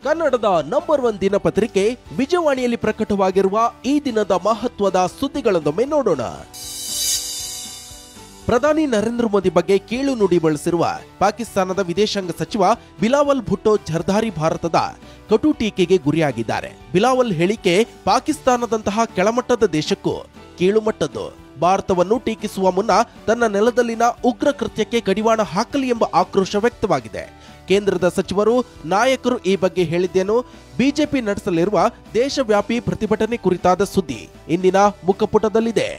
ಕನ್ನಡದ number one ದಿನಪತ್ರಿಕೆ ವಿಜಯವಾಣಿಯಲ್ಲಿ ಪ್ರಕಟವಾಗಿರುವ ಈ ದಿನದ ಮಹತ್ವದ ಸುದ್ದಿಗಳನ್ನೊಮ್ಮೆ ನೋಡೋಣ ಪ್ರಧಾನಿ ನರೇಂದ್ರ ಮೋದಿ ಬಗ್ಗೆ ಕೀಳು ನುಡಿ ಬಳಸಿರುವ ಪಾಕಿಸ್ತಾನದ ವಿದೇಶಾಂಗ ಸಚಿವ ಬಿಲಾವಲ್ ಭುಟ್ಟೋ ಜರ್ದಾರಿ ಭಾರತದ ಕಟು ಟೀಕೆಗೆ ಗುರಿಯಾಗಿದ್ದಾರೆ ಬಿಲಾವಲ್ ಹೇಳಿಕೆ ಪಾಕಿಸ್ತಾನದಂತಹ ಕೆಳಮಟ್ಟದ ದೇಶಕ್ಕೂ ಕೀಳುಮಟ್ಟದ್ದು ಭಾರತವನ್ನು ಟೀಕಿಸುವ ಮುನ್ನ ತನ್ನ ನೆಲದಲ್ಲಿನ ಉಗ್ರ ಕೃತ್ಯಕ್ಕೆ ಕಡಿವಾಣ ಹಾಕಲಿ ಎಂಬ ಆಕ್ರೋಶ ವ್ಯಕ್ತವಾಗಿದೆ ಕೇಂದ್ರದ ಸಚಿವರು ನಾಯಕರು ಈ ಬಗ್ಗೆ ಹೇಳಿದ್ದೇನು ಬಿಜೆಪಿ ನಡೆಸಲಿರುವ ದೇಶವ್ಯಾಪಿ ಪ್ರತಿಭಟನೆ ಕುರಿತಾದ ಸುದ್ದಿ ಇಂದಿನ ಮುಖಪುಟದಲ್ಲಿದೆ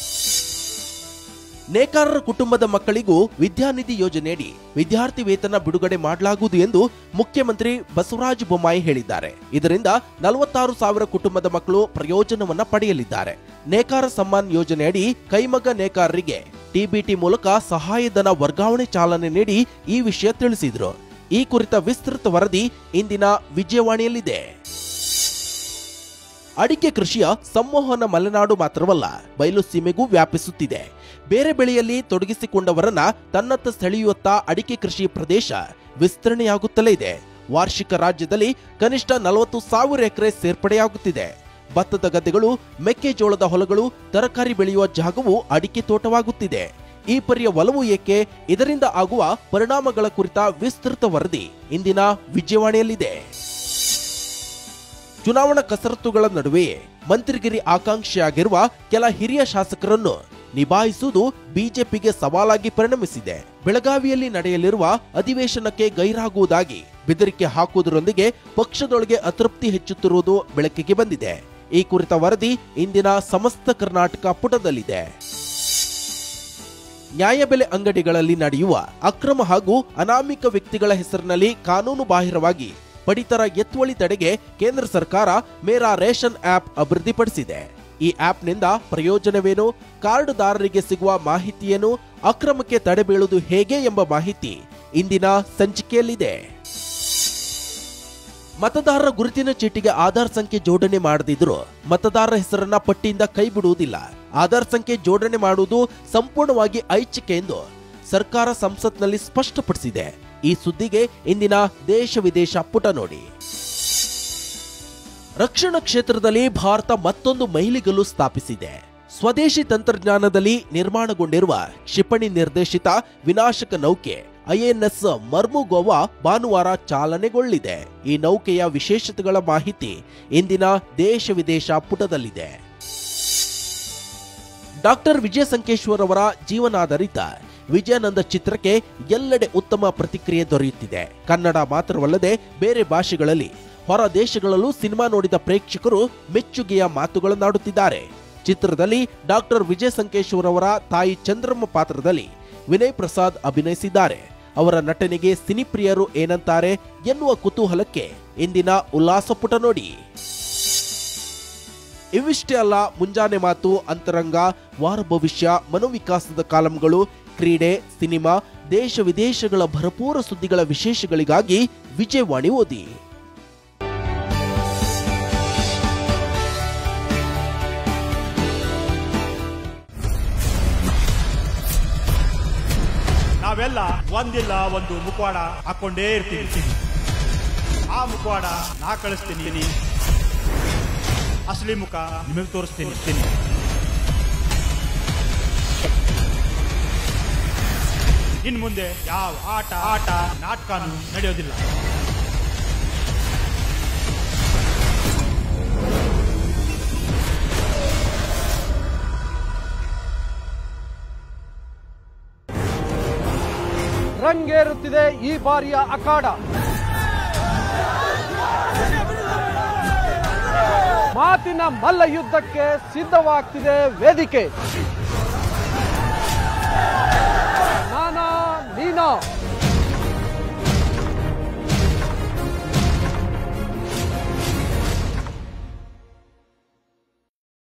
ನೇಕಾರರ ಕುಟುಂಬದ ಮಕ್ಕಳಿಗೂ ವಿದ್ಯಾನಿಧಿ ಯೋಜನೆಯಡಿ ವಿದ್ಯಾರ್ಥಿ ವೇತನ ಬಿಡುಗಡೆ ಮಾಡಲಾಗುವುದು ಎಂದು ಮುಖ್ಯಮಂತ್ರಿ ಬಸವರಾಜ ಬೊಮ್ಮಾಯಿ ಹೇಳಿದ್ದಾರೆ ಇದರಿಂದ ನಲವತ್ತಾರು ಸಾವಿರ ಕುಟುಂಬದ ಮಕ್ಕಳು ಪ್ರಯೋಜನವನ್ನ ಪಡೆಯಲಿದ್ದಾರೆ ನೇಕಾರ ಸಮ್ಮಾನ್ ಯೋಜನೆಯಡಿ ಕೈಮಗ್ಗ ನೇಕಾರರಿಗೆ ಟಿಬಿಟಿ ಮೂಲಕ ಸಹಾಯಧನ ವರ್ಗಾವಣೆ ಚಾಲನೆ ನೀಡಿ ಈ ವಿಷಯ ತಿಳಿಸಿದ್ರು ಈ ಕುರಿತ ವಿಸ್ತೃತ ವರದಿ ಇಂದಿನ ವಿಜಯವಾಣಿಯಲ್ಲಿದೆ ಅಡಿಕೆ ಕೃಷಿಯ ಸಂಮೋಹನ ಮಲೆನಾಡು ಮಾತ್ರವಲ್ಲ ಬಯಲು ಸೀಮೆಗೂ ವ್ಯಾಪಿಸುತ್ತಿದೆ ಬೇರೆ ಬೆಳೆಯಲ್ಲಿ ತೊಡಗಿಸಿಕೊಂಡವರನ್ನ ತನ್ನತ್ತ ಸೆಳೆಯುವತ್ತ ಅಡಿಕೆ ಕೃಷಿ ಪ್ರದೇಶ ವಿಸ್ತರಣೆಯಾಗುತ್ತಲೇ ಇದೆ ವಾರ್ಷಿಕ ರಾಜ್ಯದಲ್ಲಿ ಕನಿಷ್ಠ ನಲವತ್ತು ಸಾವಿರ ಎಕರೆ ಸೇರ್ಪಡೆಯಾಗುತ್ತಿದೆ ಭತ್ತದ ಗದ್ದೆಗಳು ಮೆಕ್ಕೆಜೋಳದ ಹೊಲಗಳು ತರಕಾರಿ ಬೆಳೆಯುವ ಜಾಗವು ಅಡಿಕೆ ತೋಟವಾಗುತ್ತಿದೆ ಈ ಪರಿಯ ಒಲವು ಏಕೆ ಇದರಿಂದ ಆಗುವ ಪರಿಣಾಮಗಳ ಕುರಿತ ವಿಸ್ತೃತ ವರದಿ ಇಂದಿನ ವಿಜಯವಾಣಿಯಲ್ಲಿದೆ ಚುನಾವಣಾ ಕಸರತ್ತುಗಳ ನಡುವೆಯೇ ಮಂತ್ರಿಗಿರಿ ಆಕಾಂಕ್ಷಿಯಾಗಿರುವ ಕೆಲ ಹಿರಿಯ ಶಾಸಕರನ್ನು ನಿಭಾಯಿಸುವುದು ಬಿಜೆಪಿಗೆ ಸವಾಲಾಗಿ ಪರಿಣಮಿಸಿದೆ ಬೆಳಗಾವಿಯಲ್ಲಿ ನಡೆಯಲಿರುವ ಅಧಿವೇಶನಕ್ಕೆ ಗೈರಾಗುವುದಾಗಿ ಬೆದರಿಕೆ ಹಾಕುವುದರೊಂದಿಗೆ ಪಕ್ಷದೊಳಗೆ ಅತೃಪ್ತಿ ಹೆಚ್ಚುತ್ತಿರುವುದು ಬೆಳಕಿಗೆ ಬಂದಿದೆ ಈ ಕುರಿತ ವರದಿ ಇಂದಿನ ಸಮಸ್ತ ಕರ್ನಾಟಕ ಪುಟದಲ್ಲಿದೆ ನ್ಯಾಯಬೆಲೆ ಅಂಗಡಿಗಳಲ್ಲಿ ನಡೆಯುವ ಅಕ್ರಮ ಹಾಗೂ ಅನಾಮಿಕ ವ್ಯಕ್ತಿಗಳ ಹೆಸರಿನಲ್ಲಿ ಕಾನೂನು ಬಾಹಿರವಾಗಿ ಪಡಿತರ ಎತ್ತುವಳಿ ತಡೆಗೆ ಕೇಂದ್ರ ಸರ್ಕಾರ ಮೇರಾ ರೇಷನ್ ಆಪ್ ಅಭಿವೃದ್ಧಿಪಡಿಸಿದೆ ಈ ಆಪ್ನಿಂದ ಪ್ರಯೋಜನವೇನು ಕಾರ್ಡ್ದಾರರಿಗೆ ಸಿಗುವ ಮಾಹಿತಿಯೇನು ಅಕ್ರಮಕ್ಕೆ ತಡೆ ಬೀಳುವುದು ಹೇಗೆ ಎಂಬ ಮಾಹಿತಿ ಇಂದಿನ ಸಂಚಿಕೆಯಲ್ಲಿದೆ ಮತದಾರರ ಗುರುತಿನ ಚೀಟಿಗೆ ಆಧಾರ್ ಸಂಖ್ಯೆ ಜೋಡಣೆ ಮಾಡದಿದ್ರು ಮತದಾರರ ಹೆಸರನ್ನ ಪಟ್ಟಿಯಿಂದ ಕೈ ಬಿಡುವುದಿಲ್ಲ ಆಧಾರ್ ಸಂಖ್ಯೆ ಜೋಡಣೆ ಮಾಡುವುದು ಸಂಪೂರ್ಣವಾಗಿ ಐಚ್ಛಿಕೆ ಎಂದು ಸರ್ಕಾರ ಸಂಸತ್ನಲ್ಲಿ ಸ್ಪಷ್ಟಪಡಿಸಿದೆ ಈ ಸುದ್ದಿಗೆ ಇಂದಿನ ದೇಶ ವಿದೇಶ ಪುಟ ನೋಡಿ ರಕ್ಷಣಾ ಕ್ಷೇತ್ರದಲ್ಲಿ ಭಾರತ ಮತ್ತೊಂದು ಮೈಲಿಗಲ್ಲು ಸ್ಥಾಪಿಸಿದೆ ಸ್ವದೇಶಿ ತಂತ್ರಜ್ಞಾನದಲ್ಲಿ ನಿರ್ಮಾಣಗೊಂಡಿರುವ ಕ್ಷಿಪಣಿ ನಿರ್ದೇಶಿತ ವಿನಾಶಕ ನೌಕೆ ಐಎನ್ಎಸ್ ಮರ್ಮುಗೋವಾ ಭಾನುವಾರ ಚಾಲನೆಗೊಳ್ಳಿದೆ ಈ ನೌಕೆಯ ವಿಶೇಷತೆಗಳ ಮಾಹಿತಿ ಇಂದಿನ ದೇಶ ವಿದೇಶ ಪುಟದಲ್ಲಿದೆ ಡಾಕ್ಟರ್ ವಿಜಯ ಸಂಕೇಶ್ವರ್ ಅವರ ಜೀವನಾಧಾರಿತ ವಿಜಯಾನಂದ ಚಿತ್ರಕ್ಕೆ ಎಲ್ಲೆಡೆ ಉತ್ತಮ ಪ್ರತಿಕ್ರಿಯೆ ದೊರೆಯುತ್ತಿದೆ ಕನ್ನಡ ಮಾತ್ರವಲ್ಲದೆ ಬೇರೆ ಭಾಷೆಗಳಲ್ಲಿ ಹೊರ ದೇಶಗಳಲ್ಲೂ ಸಿನಿಮಾ ನೋಡಿದ ಪ್ರೇಕ್ಷಕರು ಮೆಚ್ಚುಗೆಯ ಮಾತುಗಳನ್ನಾಡುತ್ತಿದ್ದಾರೆ ಚಿತ್ರದಲ್ಲಿ ಡಾಕ್ಟರ್ ವಿಜಯ ಸಂಕೇಶ್ವರ್ ಅವರ ತಾಯಿ ಚಂದ್ರಮ್ಮ ಪಾತ್ರದಲ್ಲಿ ವಿನಯ್ ಪ್ರಸಾದ್ ಅಭಿನಯಿಸಿದ್ದಾರೆ ಅವರ ನಟನೆಗೆ ಸಿನಿಪ್ರಿಯರು ಏನಂತಾರೆ ಎನ್ನುವ ಕುತೂಹಲಕ್ಕೆ ಇಂದಿನ ಉಲ್ಲಾಸ ಪುಟ ನೋಡಿ ಇವಿಷ್ಟೇ ಅಲ್ಲ ಮುಂಜಾನೆ ಮಾತು ಅಂತರಂಗ ವಾರ ಭವಿಷ್ಯ ಮನೋವಿಕಾಸದ ಕಾಲಂಗಳು ಕ್ರೀಡೆ ಸಿನಿಮಾ ದೇಶ ವಿದೇಶಗಳ ಭರಪೂರ ಸುದ್ದಿಗಳ ವಿಶೇಷಗಳಿಗಾಗಿ ವಿಜಯವಾಣಿ ಓದಿ ನಾವೆಲ್ಲ ಒಂದಿಲ್ಲ ಒಂದು ಮುಖವಾಡ ಹಾಕೊಂಡೇ ಇರ್ತೀವಿ ಆ ಮುಖವಾಡ ನಾ ಕಳಿಸ್ತೀನಿ ಅಸಲಿ ಮುಖ ನಿಮಗೆ ತೋರಿಸ್ತೀನಿ ಇರ್ತೀನಿ. ಇನ್ ಮುಂದೆ ಯಾವ ಆಟ ಆಟ ನಾಟಕನೂ ನಡೆಯೋದಿಲ್ಲ ರಂಗೇರುತ್ತಿದೆ ಈ ಬಾರಿಯ ಅಖಾಡ ಮಾತಿನ ಮಲ್ಲ ಯುದ್ಧಕ್ಕೆ ಸಿದ್ಧವಾಗ್ತಿದೆ ವೇದಿಕೆ